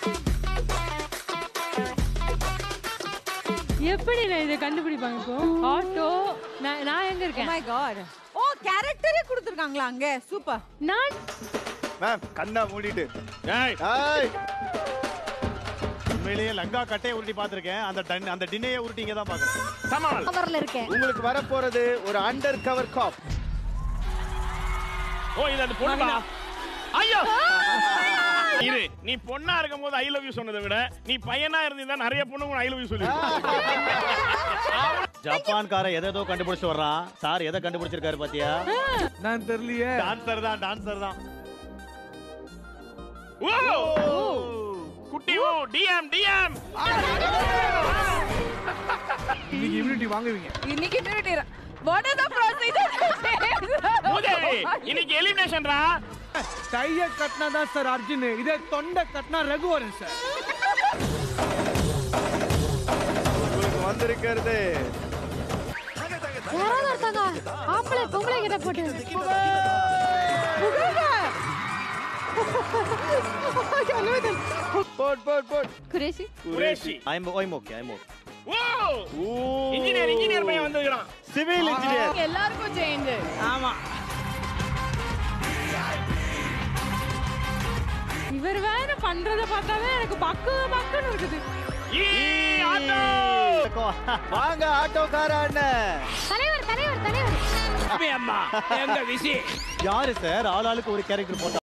எப்படி நான் இதை கண்டுபிடிப்பாங்க இப்போ ஆட்டோ நான் நான் எங்க இருக்கேன் மை காட் ஓ கேரக்டரே கொடுத்துருக்காங்களா அங்க சூப்பர் நான் மேம் கண்ணா மூடிட்டு ஏய் ஏய் உண்மையிலேயே லங்கா கட்டையை உருட்டி பார்த்திருக்கேன் அந்த டன் அந்த டின்னையே உருட்டி இங்க தான் பார்க்கறேன் சமால் கவர்ல இருக்கேன் உங்களுக்கு வரப்போறது ஒரு அண்டர் கவர் காப் ஓ இது அந்த பொண்ணா ஐயோ இரு நீ பொண்ணா இருக்கும் போது ஐ லவ் யூ சொன்னதை விட நீ பையனா இருந்தீங்கன்னா நிறைய பொண்ணுங்க ஐ லவ் யூ சொல்லி ஜப்பான்கார எதோ கண்டுபிடிச்சு வர்றான் சார் எதை கண்டுபிடிச்சிருக்காரு பாத்தியா நான் தெரியலையே டான்சர் தான் டான்சர் தான் ஓ குட்டி ஓ டிஎம் டிஎம் இன்னைக்கு இம்யூனிட்டி வாங்குவீங்க இன்னைக்கு immunity ra- what is the procedure மூதேவி இன்னைக்கு எலிமினேஷன்ரா டைய கட்டினா தான் சார் அர்ஜுன் இதே தொண்டை கட்டினா ரகுவரன் சார் உங்களுக்கு வந்திருக்கிறது யாராவது ஒருத்தங்க ஆம்பளை பொம்பளை கிட்ட போட்டு போட் போட் போட் Qureshi Qureshi I'm I'm okay I'm okay ஓ இன்ஜினியர் இன்ஜினியர் பையன் வந்திருக்கான் சிவில் இன்ஜினியர் எல்லாருக்கும் சேஞ்ச் ஆமா இவர் வேற பண்றத பார்த்தாவே எனக்கு பக்கு பக்குன்னு இருக்குது ஈ ஆட்டோ வாங்க ஆட்டோக்கார அண்ணன் தலைவர் தலைவர் தலைவர் அம்மா எங்க விசி யாரு சார் ஆள் ஆளுக்கு ஒரு கேரக்டர் போட்டா